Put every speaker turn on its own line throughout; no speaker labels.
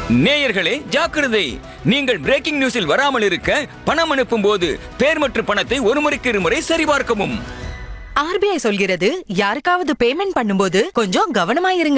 நேயர்களே ஜாக்கிரதை நீங்கள் பிரேக்கிங் நியூஸில் வராமல் இருக்க பணம் அனுப்பும் போது பேர் மற்றும் பணத்தை ஒரு முறைக்கு இருமுறை சரிபார்க்கவும்
ஆர்பிஐ சொல்கிறது யாருக்காவது பேமெண்ட் பண்ணும்போது கொஞ்சம் கவனமா இருங்க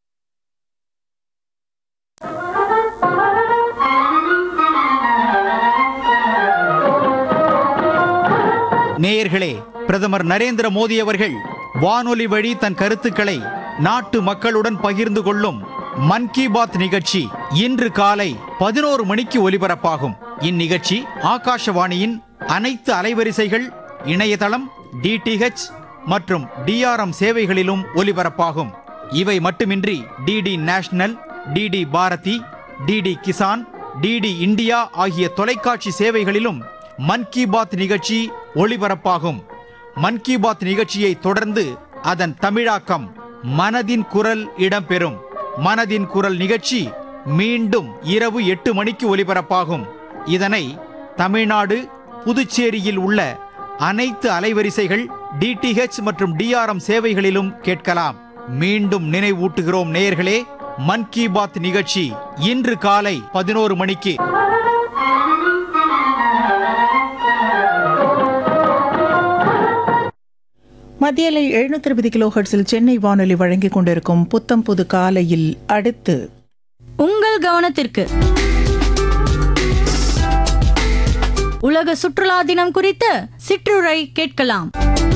நேயர்களே பிரதமர் நரேந்திர மோடி அவர்கள் வானொலி வழி தன் கருத்துக்களை நாட்டு மக்களுடன் பகிர்ந்து கொள்ளும் மன் கி பாத் நிகழ்ச்சி இன்று காலை பதினோரு மணிக்கு ஒலிபரப்பாகும் இந்நிகழ்ச்சி ஆகாஷவாணியின் அனைத்து அலைவரிசைகள் இணையதளம் டிடிஹெச் மற்றும் டிஆர்எம் சேவைகளிலும் ஒலிபரப்பாகும் இவை மட்டுமின்றி DD national DD Bharati DD Kisan DD India ஆகிய தொலைக்காட்சி சேவைகளிலும் மன் கி பாத் நிகழ்ச்சி ஒளிபரப்பாகும் மன் கி பாத் நிகழ்ச்சியை தொடர்ந்து அதன் தமிழாக்கம் மனதின் குரல் இடம்பெறும் மனதின் குரல் நிகழ்ச்சி மீண்டும் இரவு எட்டு மணிக்கு ஒலிபரப்பாகும் இதனை தமிழ்நாடு புதுச்சேரியில் உள்ள அனைத்து அலைவரிசைகள் டிடிஹெச் மற்றும் டிஆர்எம் சேவைகளிலும் கேட்கலாம் மீண்டும் நினைவூட்டுகிறோம் நேயர்களே மன் கி பாத் நிகழ்ச்சி இன்று காலை பதினோரு மணிக்கு
மத்தியலை எழுநூத்தி இருபது கிலோ ஹெர்ட்ஸில் சென்னை வானொலி வழங்கிக் கொண்டிருக்கும் புத்தம் புது காலையில் அடுத்து
உங்கள் கவனத்திற்கு உலக சுற்றுலா தினம் குறித்த சிற்றுரை கேட்கலாம்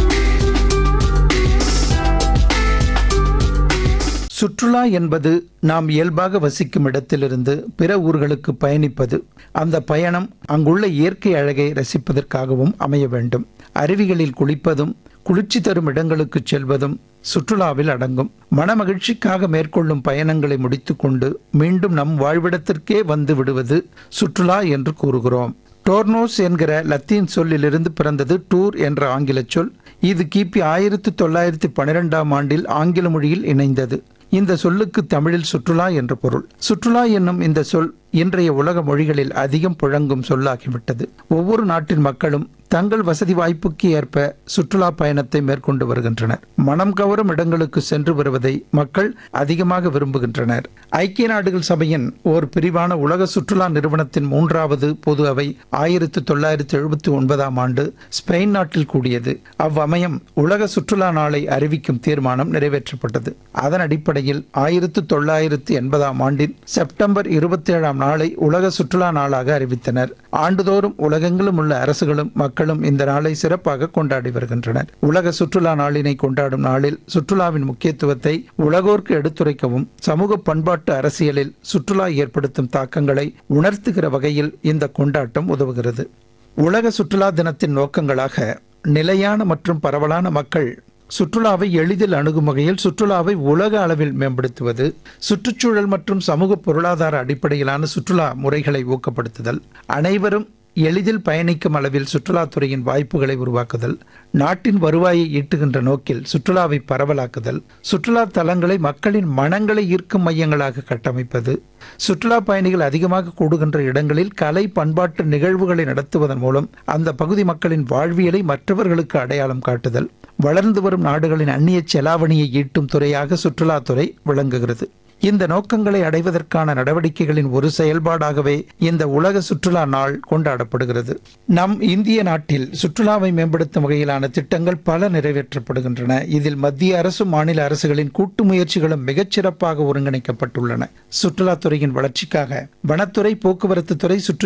சுற்றுலா என்பது நாம் இயல்பாக வசிக்கும் இடத்திலிருந்து பிற ஊர்களுக்கு பயணிப்பது அந்த பயணம் அங்குள்ள இயற்கை அழகை ரசிப்பதற்காகவும் அமைய வேண்டும் அருவிகளில் குளிப்பதும் குளிர்ச்சி தரும் இடங்களுக்கு செல்வதும் சுற்றுலாவில் அடங்கும் மனமகிழ்ச்சிக்காக மேற்கொள்ளும் பயணங்களை முடித்துக்கொண்டு மீண்டும் நம் வாழ்விடத்திற்கே வந்து விடுவது சுற்றுலா என்று கூறுகிறோம் டோர்னோஸ் என்கிற லத்தீன் சொல்லிலிருந்து பிறந்தது டூர் என்ற ஆங்கிலச் சொல் இது கிபி ஆயிரத்தி தொள்ளாயிரத்தி பன்னிரெண்டாம் ஆண்டில் ஆங்கில மொழியில் இணைந்தது இந்த சொல்லுக்கு தமிழில் சுற்றுலா என்று பொருள் சுற்றுலா என்னும் இந்த சொல் இன்றைய உலக மொழிகளில் அதிகம் புழங்கும் சொல்லாகிவிட்டது ஒவ்வொரு நாட்டின் மக்களும் தங்கள் வசதி வாய்ப்புக்கு ஏற்ப சுற்றுலா பயணத்தை மேற்கொண்டு வருகின்றனர் மனம் கவரும் இடங்களுக்கு சென்று வருவதை மக்கள் அதிகமாக விரும்புகின்றனர் ஐக்கிய நாடுகள் சபையின் ஓர் பிரிவான உலக சுற்றுலா நிறுவனத்தின் மூன்றாவது பொது அவை ஆயிரத்தி தொள்ளாயிரத்தி எழுபத்தி ஒன்பதாம் ஆண்டு ஸ்பெயின் நாட்டில் கூடியது அவ்வமயம் உலக சுற்றுலா நாளை அறிவிக்கும் தீர்மானம் நிறைவேற்றப்பட்டது அதன் அடிப்படையில் ஆயிரத்தி தொள்ளாயிரத்தி எண்பதாம் ஆண்டின் செப்டம்பர் இருபத்தி ஏழாம் நாளை உலக சுற்றுலா நாளாக அறிவித்தனர் ஆண்டுதோறும் உலகெங்கிலும் உள்ள அரசுகளும் மக்களும் இந்த நாளை சிறப்பாக கொண்டாடி வருகின்றனர் உலக சுற்றுலா நாளினை கொண்டாடும் நாளில் சுற்றுலாவின் முக்கியத்துவத்தை உலகோர்க்கு எடுத்துரைக்கவும் சமூக பண்பாட்டு அரசியலில் சுற்றுலா ஏற்படுத்தும் தாக்கங்களை உணர்த்துகிற வகையில் இந்த கொண்டாட்டம் உதவுகிறது உலக சுற்றுலா தினத்தின் நோக்கங்களாக நிலையான மற்றும் பரவலான மக்கள் சுற்றுலாவை எளிதில் அணுகும் வகையில் சுற்றுலாவை உலக அளவில் மேம்படுத்துவது சுற்றுச்சூழல் மற்றும் சமூக பொருளாதார அடிப்படையிலான சுற்றுலா முறைகளை ஊக்கப்படுத்துதல் அனைவரும் எளிதில் பயணிக்கும் அளவில் சுற்றுலாத்துறையின் வாய்ப்புகளை உருவாக்குதல் நாட்டின் வருவாயை ஈட்டுகின்ற நோக்கில் சுற்றுலாவை பரவலாக்குதல் சுற்றுலா தலங்களை மக்களின் மனங்களை ஈர்க்கும் மையங்களாக கட்டமைப்பது சுற்றுலா பயணிகள் அதிகமாக கூடுகின்ற இடங்களில் கலை பண்பாட்டு நிகழ்வுகளை நடத்துவதன் மூலம் அந்த பகுதி மக்களின் வாழ்வியலை மற்றவர்களுக்கு அடையாளம் காட்டுதல் வளர்ந்து வரும் நாடுகளின் அந்நிய செலாவணியை ஈட்டும் துறையாக சுற்றுலாத்துறை விளங்குகிறது இந்த நோக்கங்களை அடைவதற்கான நடவடிக்கைகளின் ஒரு செயல்பாடாகவே இந்த உலக சுற்றுலா நாள் கொண்டாடப்படுகிறது நம் இந்திய நாட்டில் சுற்றுலாவை மேம்படுத்தும் வகையிலான திட்டங்கள் பல நிறைவேற்றப்படுகின்றன இதில் மத்திய அரசு மாநில அரசுகளின் கூட்டு முயற்சிகளும் மிகச்சிறப்பாக ஒருங்கிணைக்கப்பட்டுள்ளன சுற்றுலாத்துறையின் வளர்ச்சிக்காக வனத்துறை போக்குவரத்து துறை சுற்று